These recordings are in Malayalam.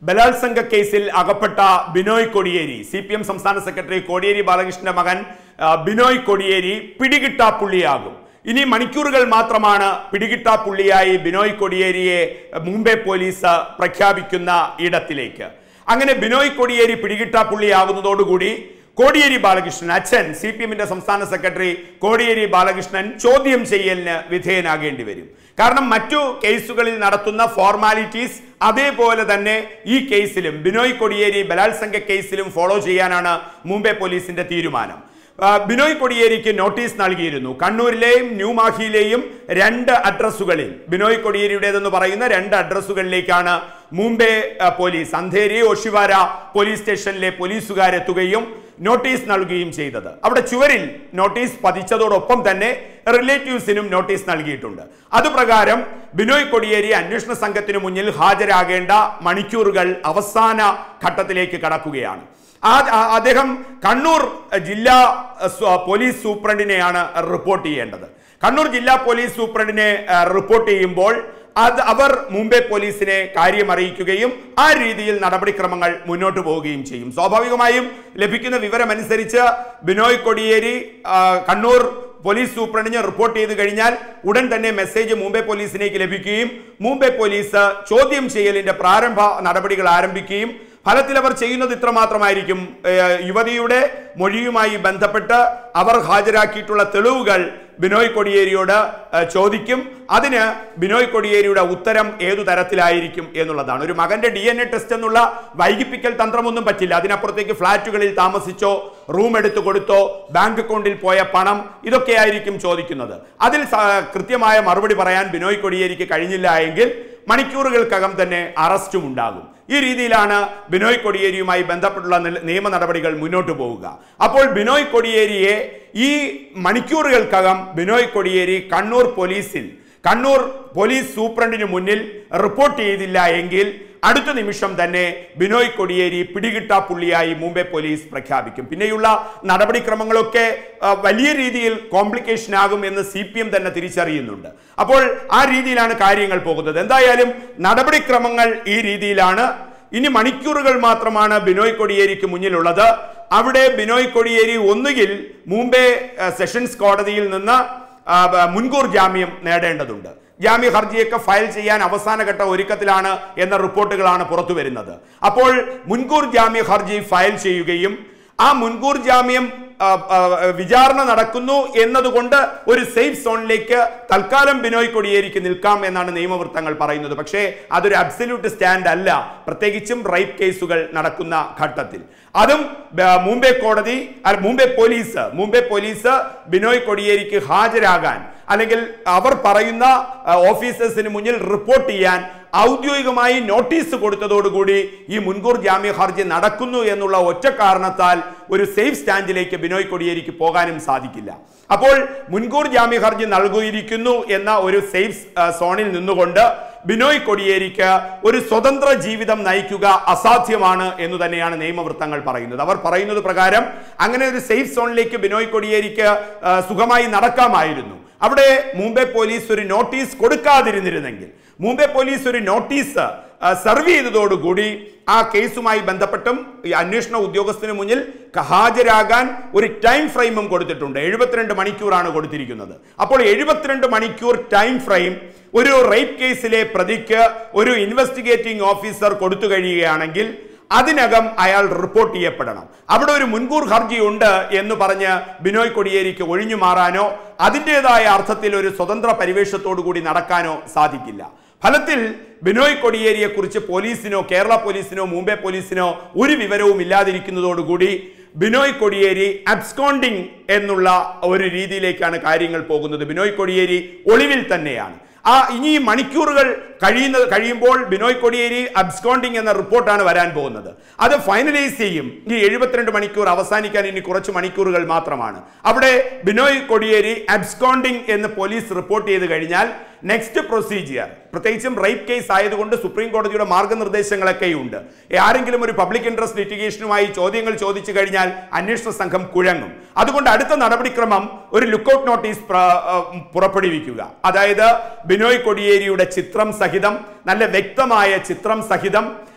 ബലാത്സംഗ കേസിൽ അകപ്പെട്ട Binoy Kodiyeri C P M സംസ്ഥാന സെക്രട്ടറി കോടിയേരി ബാലകൃഷ്ണന്റെ മകൻ ആ, ബിനോയ് കൊടിയേരി പിടികിട്ടാപ്പുള്ളിയാകും ഇനി മണിക്കൂറുകൾ മാത്രമാണ് പിടികിട്ടാപ്പുള്ളിയായി ബിനോയ് കൊടിയേരിയെ മുംബൈ പോലീസ് പ്രഖ്യാപിക്കുന്ന ഇടത്തിലേക്ക് അങ്ങനെ ബിനോയ് കൊടിയേരി പിടികിട്ടാപ്പുള്ളിയാകുന്നതോടുകൂടി കോടിയേരി ബാലകൃഷ്ണൻ അച്ഛൻ സി പി എമ്മിന്റെ സംസ്ഥാന സെക്രട്ടറി കോടിയേരി ബാലകൃഷ്ണൻ ചോദ്യം ചെയ്യലിന് വിധേയനാകേണ്ടി വരും കാരണം മറ്റു കേസുകളിൽ നടത്തുന്ന ഫോർമാലിറ്റീസ് അതേപോലെ തന്നെ ഈ കേസിലും ബിനോയ് കൊടിയേരി ബലാത്സംഗ കേസിലും ഫോളോ ചെയ്യാനാണ് മുംബൈ പോലീസിന്റെ തീരുമാനം ആ, ബിനോയ് കൊടിയേരിക്ക് നോട്ടീസ് നൽകിയിരുന്നു കണ്ണൂരിലെയും ന്യൂമാഹിയിലെയും രണ്ട് അഡ്രസ്സുകളിൽ ബിനോയ് കൊടിയേരിയുടേതെന്ന് പറയുന്ന രണ്ട് അഡ്രസ്സുകളിലേക്കാണ് മുംബൈ ആ, പോലീസ് അന്ധേരി ഒഷിവാര പോലീസ് സ്റ്റേഷനിലെ പോലീസുകാരെത്തുകയും നോട്ടീസ് നൽകുകയും ചെയ്തത് അവിടെ ചുവരിൽ നോട്ടീസ് പതിച്ചതോടൊപ്പം തന്നെ റിലേറ്റീവ്സിനും നോട്ടീസ് നൽകിയിട്ടുണ്ട് അതുപ്രകാരം ബിനോയ് കൊടിയേരി അന്വേഷണ സംഘത്തിനു മുന്നിൽ ഹാജരാകേണ്ട മണിക്കൂറുകൾ അവസാന ഘട്ടത്തിലേക്ക് കടക്കുകയാണ് ആ- ആ- അദ്ദേഹം കണ്ണൂർ ജില്ലാ അഹ്, സ്വ- പോലീസ് സൂപ്രണ്ടിനെയാണ് റിപ്പോർട്ട് ചെയ്യേണ്ടത് കണ്ണൂർ ജില്ലാ പോലീസ് സൂപ്രണ്ടിനെ അഹ്, റിപ്പോർട്ട് ചെയ്യുമ്പോൾ അത് അവർ മുംബൈ പോലീസിനെ കാര്യം അറിയിക്കുകയും ആ രീതിയിൽ നടപടിക്രമങ്ങൾ മുന്നോട്ട് പോവുകയും ചെയ്യും സ്വാഭാവികമായും ലഭിക്കുന്ന വിവരമനുസരിച്ച് ബിനോയ് കൊടിയേരി ആ, കണ്ണൂർ പോലീസ് സൂപ്രണ്ടിന് റിപ്പോർട്ട് ചെയ്ത് കഴിഞ്ഞാൽ ഉടൻ തന്നെ മെസ്സേജ് മുംബൈ പോലീസിലേക്ക് ലഭിക്കുകയും മുംബൈ പോലീസ് ചോദ്യം ചെയ്യലിന്റെ പ്രാരംഭ നടപടികൾ ആരംഭിക്കുകയും ഫലത്തിൽ അവർ ചെയ്യുന്നത് ഇത്ര മാത്രമായിരിക്കും ഏഹ്, യുവതിയുടെ മൊഴിയുമായി ബന്ധപ്പെട്ട് അവർ ഹാജരാക്കിയിട്ടുള്ള തെളിവുകൾ ബിനോയ് കൊടിയേരിയോട് ഏഹ്, ചോദിക്കും അതിന് ബിനോയ് കൊടിയേരിയുടെ ഉത്തരം ഏതു തരത്തിലായിരിക്കും എന്നുള്ളതാണ് ഒരു മകന്റെ ഡി എൻ എ ടെസ്റ്റ് എന്നുള്ള വൈകിപ്പിക്കൽ തന്ത്രമൊന്നും പറ്റില്ല അതിനപ്പുറത്തേക്ക് ഫ്ളാറ്റുകളിൽ താമസിച്ചോ റൂം എടുത്തു കൊടുത്തോ ബാങ്ക് അക്കൗണ്ടിൽ പോയ പണം ഇതൊക്കെയായിരിക്കും ചോദിക്കുന്നത് അതിൽ സ- കൃത്യമായ മറുപടി പറയാൻ ബിനോയ് കൊടിയേരിക്ക് കഴിഞ്ഞില്ല എങ്കിൽ മണിക്കൂറുകൾക്കകം തന്നെ അറസ്റ്റും ഉണ്ടാകും ഈ രീതിയിലാണ് ബിനോയ് കൊടിയേരിയുമായി ബന്ധപ്പെട്ടുള്ള നില- നിയമ നടപടികൾ മുന്നോട്ട് പോവുക അപ്പോൾ ബിനോയ് കൊടിയേരിയെ ഈ മണിക്കൂറുകൾക്കകം ബിനോയ് കൊടിയേരി കണ്ണൂർ പോലീസിൽ കണ്ണൂർ പോലീസ് സൂപ്രണ്ടിന് മുന്നിൽ റിപ്പോർട്ട് ചെയ്തില്ല എങ്കിൽ അടുത്ത നിമിഷം തന്നെ ബിനോയ് കൊടിയേരി പിടികിട്ടാപ്പുള്ളിയായി മുംബൈ പോലീസ് പ്രഖ്യാപിക്കും പിന്നെയുള്ള നടപടിക്രമങ്ങളൊക്കെ ആ, വലിയ രീതിയിൽ കോംപ്ലിക്കേഷൻ ആകും എന്ന് സി പി എം തന്നെ തിരിച്ചറിയുന്നുണ്ട് അപ്പോൾ ആ രീതിയിലാണ് കാര്യങ്ങൾ പോകുന്നത് എന്തായാലും നടപടിക്രമങ്ങൾ ഈ രീതിയിലാണ് ഇനി മണിക്കൂറുകൾ മാത്രമാണ് ബിനോയ് കൊടിയേരിക്ക് മുന്നിലുള്ളത് അവിടെ ബിനോയ് കൊടിയേരി ഒന്നുകിൽ മുംബൈ ആ, സെഷൻസ് കോടതിയിൽ നിന്ന് ആ, ബ- മുൻകൂർ ജാമ്യം നേടേണ്ടതുണ്ട് ജാമ്യ ഹർജിയൊക്കെ ഫയൽ ചെയ്യാൻ അവസാനഘട്ട ഒരുക്കത്തിലാണ് എന്ന റിപ്പോർട്ടുകളാണ് പുറത്തു വരുന്നത് അപ്പോൾ മുൻകൂർ ജാമ്യ ഹർജി ഫയൽ ചെയ്യുകയും ആ മുൻകൂർ ജാമ്യം ആ, ആ, വിചാരണ നടക്കുന്നു എന്നതുകൊണ്ട് ഒരു സേഫ് സോണിലേക്ക് തൽക്കാലം ബിനോയ് കൊടിയേരിക്ക് നിൽക്കാം എന്നാണ് നിയമവൃത്തങ്ങൾ പറയുന്നത് പക്ഷേ അതൊരു അബ്സല്യൂട്ട് സ്റ്റാൻഡ് അല്ല പ്രത്യേകിച്ചും റൈപ്പ് കേസുകൾ നടക്കുന്ന ഘട്ടത്തിൽ അതും ബ- മുംബൈ കോടതി അല്ല, മുംബൈ പോലീസ് മുംബൈ പോലീസ് ബിനോയ് കൊടിയേരിക്ക് ഹാജരാകാൻ അല്ലെങ്കിൽ അവർ പറയുന്ന ആ, ഓഫീസേഴ്സിന് മുന്നിൽ റിപ്പോർട്ട് ചെയ്യാൻ ഔദ്യോഗികമായി നോട്ടീസ് കൊടുത്തതോടുകൂടി ഈ മുൻകൂർ ജാമ്യ ഹർജി നടക്കുന്നു എന്നുള്ള ഒറ്റ കാരണത്താൽ ഒരു സേഫ് സ്റ്റാൻഡിലേക്ക് ബിനോയ് കൊടിയേരിക്ക് പോകാനും സാധിക്കില്ല അപ്പോൾ മുൻകൂർ ജാമ്യ ഹർജി നൽകിയിരിക്കുന്നു എന്ന ഒരു സേഫ് ആ, സോണിൽ നിന്നുകൊണ്ട് ബിനോയ് കൊടിയേരിക്ക് ഒരു സ്വതന്ത്ര ജീവിതം നയിക്കുക അസാധ്യമാണ് എന്ന് തന്നെയാണ് നിയമവൃത്തങ്ങൾ പറയുന്നത് അവർ പറയുന്നത് പ്രകാരം അങ്ങനെ ഒരു സേഫ് സോണിലേക്ക് ബിനോയ് കൊടിയേരിക്ക് ആ, സുഖമായി നടക്കാമായിരുന്നു അവിടെ മുംബൈ പോലീസ് ഒരു നോട്ടീസ് കൊടുക്കാതിരുന്നിരുന്നെങ്കിൽ മുംബൈ പോലീസ് ഒരു നോട്ടീസ് ആ, സെർവ് ചെയ്തതോടുകൂടി ആ കേസുമായി ബന്ധപ്പെട്ടും ഈ അന്വേഷണ ഉദ്യോഗസ്ഥന് മുന്നിൽ ക- ഹാജരാകാൻ ഒരു ടൈം ഫ്രെയിമും കൊടുത്തിട്ടുണ്ട് എഴുപത്തിരണ്ട് മണിക്കൂറാണ് കൊടുത്തിരിക്കുന്നത് അപ്പോൾ എഴുപത്തിരണ്ട് മണിക്കൂർ ടൈം ഫ്രെയിം ഒരു റേപ്പ് കേസിലെ പ്രതിക്ക് ഒരു ഇൻവെസ്റ്റിഗേറ്റിംഗ് ഓഫീസർ കൊടുത്തു കഴിയുകയാണെങ്കിൽ അതിനകം അയാൾ റിപ്പോർട്ട് ചെയ്യപ്പെടണം അവിടെ ഒരു മുൻകൂർ ഹർജി ഉണ്ട് എന്ന് പറഞ്ഞ് ബിനോയ് കൊടിയേരിക്ക് ഒഴിഞ്ഞു മാറാനോ അതിൻ്റെതായ അർത്ഥത്തിൽ ഒരു സ്വതന്ത്ര പരിവേഷത്തോടു കൂടി നടക്കാനോ സാധിക്കില്ല ഫലത്തിൽ ബിനോയ് കൊടിയേരിയെ കുറിച്ച് പോലീസിനോ കേരള പോലീസിനോ മുംബൈ പോലീസിനോ ഒരു വിവരവും ഇല്ലാതിരിക്കുന്നതോടുകൂടി ബിനോയ് കൊടിയേരി അബ്സ്കോണ്ടിങ് എന്നുള്ള ഒരു രീതിയിലേക്കാണ് കാര്യങ്ങൾ പോകുന്നത് ബിനോയ് കൊടിയേരി ഒളിവിൽ തന്നെയാണ് ആ ഇനി ഈ മണിക്കൂറുകൾ കഴിയുന്ന കഴിയുമ്പോൾ ബിനോയ് കൊടിയേരി അബ്സ്കോണ്ടിങ് എന്ന റിപ്പോർട്ടാണ് വരാൻ പോകുന്നത് അത് ഫൈനലൈസ് ചെയ്യും ഈ എഴുപത്തിരണ്ട് മണിക്കൂർ അവസാനിക്കാൻ ഇനി കുറച്ച് മണിക്കൂറുകൾ മാത്രമാണ് അവിടെ ബിനോയ് കൊടിയേരി അബ്സ്കോണ്ടിങ് എന്ന് പോലീസ് റിപ്പോർട്ട് ചെയ്ത് കഴിഞ്ഞാൽ നെക്സ്റ്റ് പ്രൊസീജിയർ പ്രത്യേകിച്ചും റേപ്പ് കേസ് ആയതുകൊണ്ട് സുപ്രീം കോടതിയുടെ മാർഗനിർദ്ദേശങ്ങളൊക്കെ ഉണ്ട് ആരെങ്കിലും ഒരു പബ്ലിക് ഇൻട്രസ്റ്റ് ലിറ്റിഗേഷനുമായി ചോദ്യങ്ങൾ ചോദിച്ചു കഴിഞ്ഞാൽ അന്വേഷണ സംഘം കുഴങ്ങും അതുകൊണ്ട് അടുത്ത നടപടിക്രമം ഒരു ലുക്കൌട്ട് നോട്ടീസ് പ്ര- ആ, പുറപ്പെടുവിക്കുക അതായത് ബിനോയ് കൊടിയേരിയുടെ ചിത്രം സഹിതം നല്ല വ്യക്തമായ ചിത്രം സഹിതം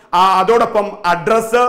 ആ, അതോടൊപ്പം അഡ്രസ്സ്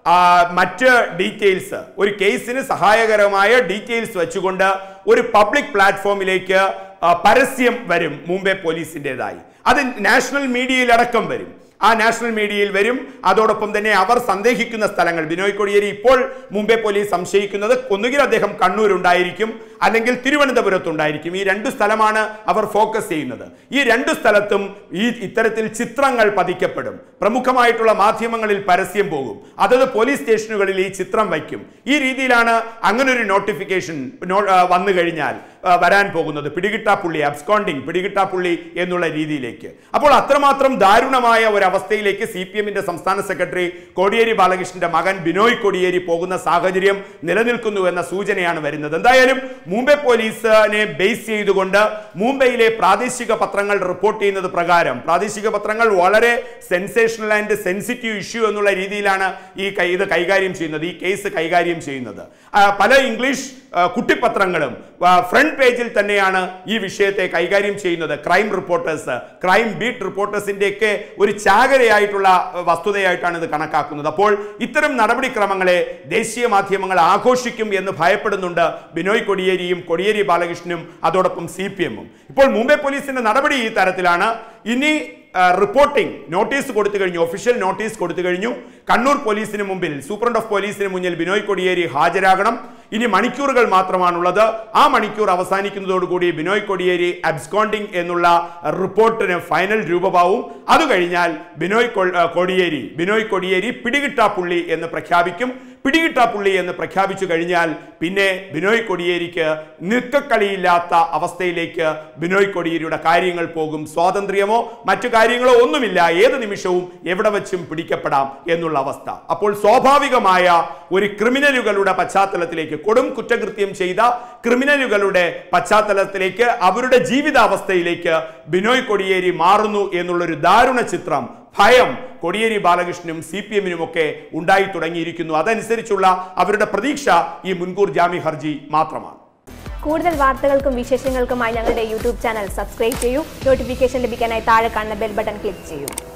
മറ്റ് ഡീറ്റെയിൽസ് ഒരു കേസിന് സഹായകരമായ ഡീറ്റെയിൽസ് വെച്ചുകൊണ്ട് ഒരു പബ്ലിക് പ്ലാറ്റ്ഫോമിലേക്ക് ആ, പരസ്യം വരും മുംബൈ പോലീസിൻ്റെതായി അത് നാഷണൽ മീഡിയയിലടക്കം വരും ആ നാഷണൽ മീഡിയയിൽ വരും അതോടൊപ്പം തന്നെ അവർ സന്ദേഹിക്കുന്ന സ്ഥലങ്ങൾ ബിനോയ് കൊടിയേരി ഇപ്പോൾ മുംബൈ പോലീസ് സംശയിക്കുന്നത് ഒന്നുകിൽ അദ്ദേഹം കണ്ണൂരുണ്ടായിരിക്കും അല്ലെങ്കിൽ തിരുവനന്തപുരത്തുണ്ടായിരിക്കും ഈ രണ്ട് സ്ഥലമാണ് അവർ ഫോക്കസ് ചെയ്യുന്നത് ഈ രണ്ട് സ്ഥലത്തും ഈ ഇത്തരത്തിൽ ചിത്രങ്ങൾ പതിക്കപ്പെടും പ്രമുഖമായിട്ടുള്ള മാധ്യമങ്ങളിൽ പരസ്യം പോകും അതത് പോലീസ് സ്റ്റേഷനുകളിൽ ഈ ചിത്രം വയ്ക്കും ഈ രീതിയിലാണ് അങ്ങനൊരു നോട്ടിഫിക്കേഷൻ വന്നു കഴിഞ്ഞാൽ ആ, വരാൻ പോകുന്നത് പിടികിട്ടാപ്പുള്ളി അബ്സ്കോണ്ടിങ് പിടികിട്ടാപ്പുള്ളി എന്നുള്ള രീതിയിലേക്ക് അപ്പോൾ അത്രമാത്രം ദാരുണമായ ഒരു അവസ്ഥയിലേക്ക് സി പി എമ്മിന്റെ സംസ്ഥാന സെക്രട്ടറി കോടിയേരി ബാലകൃഷ്ണന്റെ മകൻ ബിനോയ് കോടിയേരി പോകുന്ന സാഹചര്യം നിലനിൽക്കുന്നു എന്ന സൂചനയാണ് വരുന്നത് എന്തായാലും മുംബൈ പോലീസിനെ ബേസ് ചെയ്തുകൊണ്ട് മുംബൈയിലെ പ്രാദേശിക പത്രങ്ങൾ റിപ്പോർട്ട് ചെയ്യുന്നത് പ്രകാരം പ്രാദേശിക പത്രങ്ങൾ വളരെ സെൻസേഷണൽ ആൻഡ് സെൻസിറ്റീവ് ഇഷ്യൂ എന്നുള്ള രീതിയിലാണ് ഈ കൈ- ഇത് കൈകാര്യം ചെയ്യുന്നത് ഈ കേസ് കൈകാര്യം ചെയ്യുന്നത് ആ, പല ഇംഗ്ലീഷ് ആ, കുട്ടിപ്പത്രങ്ങളും ഫ്രണ്ട് പേജിൽ തന്നെയാണ് ഈ വിഷയത്തെ കൈകാര്യം ചെയ്യുന്നത് ക്രൈം റിപ്പോർട്ടേഴ്സ് ക്രൈം ബീറ്റ് റിപ്പോർട്ടേഴ്സിന്റെ ഒക്കെ ഒരു ചാകരയായിട്ടുള്ള ആ, വസ്തുതയായിട്ടാണ് ഇത് കണക്കാക്കുന്നത് അപ്പോൾ ഇത്തരം നടപടിക്രമങ്ങളെ ദേശീയ മാധ്യമങ്ങൾ ആഘോഷിക്കും എന്ന് ഭയപ്പെടുന്നുണ്ട് ബിനോയ് കൊടിയേരിയും കൊടിയേരി ബാലകൃഷ്ണനും അതോടൊപ്പം സി പി എമ്മും ഇപ്പോൾ മുംബൈ പോലീസിന്റെ നടപടി ഈ തരത്തിലാണ് ഇനി റിപ്പോർട്ടിംഗ് നോട്ടീസ് കൊടുത്തു കഴിഞ്ഞു ഒഫീഷ്യൽ നോട്ടീസ് കൊടുത്തു കഴിഞ്ഞു കണ്ണൂർ പോലീസിന് മുമ്പിൽ സൂപ്രണ്ട് ഓഫ് പോലീസിന് മുന്നിൽ ബിനോയ് കൊടിയേരി ഹാജരാകണം ഇനി മണിക്കൂറുകൾ മാത്രമാണുള്ളത് ആ മണിക്കൂർ അവസാനിക്കുന്നതോടുകൂടി ബിനോയ് കൊടിയേരി അബ്സ്കോണ്ടിങ് എന്നുള്ള റിപ്പോർട്ടിന് ഫൈനൽ രൂപമാവും അത് കഴിഞ്ഞാൽ ബിനോയ് കൊ- ആ, കൊടിയേരി ബിനോയ് കൊടിയേരി പിടികിട്ടാപ്പുള്ളി എന്ന് പ്രഖ്യാപിക്കും പിടികിട്ടാപ്പുള്ളി എന്ന് പ്രഖ്യാപിച്ചു കഴിഞ്ഞാൽ പിന്നെ ബിനോയ് കൊടിയേരിക്ക് നിൽക്കക്കളിയില്ലാത്ത അവസ്ഥയിലേക്ക് ബിനോയ് കൊടിയേരിയുടെ കാര്യങ്ങൾ പോകും സ്വാതന്ത്ര്യമോ മറ്റു കാര്യങ്ങളോ ഒന്നുമില്ല ഏത് നിമിഷവും എവിടെ വെച്ചും പിടിക്കപ്പെടാം എന്നുള്ള അവസ്ഥ അപ്പോൾ സ്വാഭാവികമായ ഒരു ക്രിമിനലുകളുടെ പശ്ചാത്തലത്തിലേക്ക് കൊടും കുറ്റകൃത്യം ചെയ്ത ക്രിമിനലുകളുടെ പശ്ചാത്തലത്തിലേക്ക് അവരുടെ ജീവിതാവസ്ഥയിലേക്ക് ബിനോയ് കൊടിയേരി മാറുന്നു എന്നുള്ളൊരു ദാരുണ ചിത്രം ഭയം കൊടിയേരി ബാലകൃഷ്ണനും സി പി എമ്മിനുമൊക്കെ ഉണ്ടായി തുടങ്ങിയിരിക്കുന്നു അതനുസരിച്ചുള്ള അവരുടെ പ്രതീക്ഷ ഈ മുൻകൂർ ജാമ്യ ഹർജി മാത്രമാണ് കൂടുതൽ വാർത്തകൾക്കും വിശേഷങ്ങൾക്കുമായി ഞങ്ങളുടെ യൂട്യൂബ് ചാനൽ സബ്സ്ക്രൈബ് ചെയ്യൂ നോട്ടിഫിക്കേഷൻ ലഭിക്കാനായി താഴെ കാണുന്ന ബെൽ ബട്ടൺ ക്ലിക്ക് ചെയ്യൂ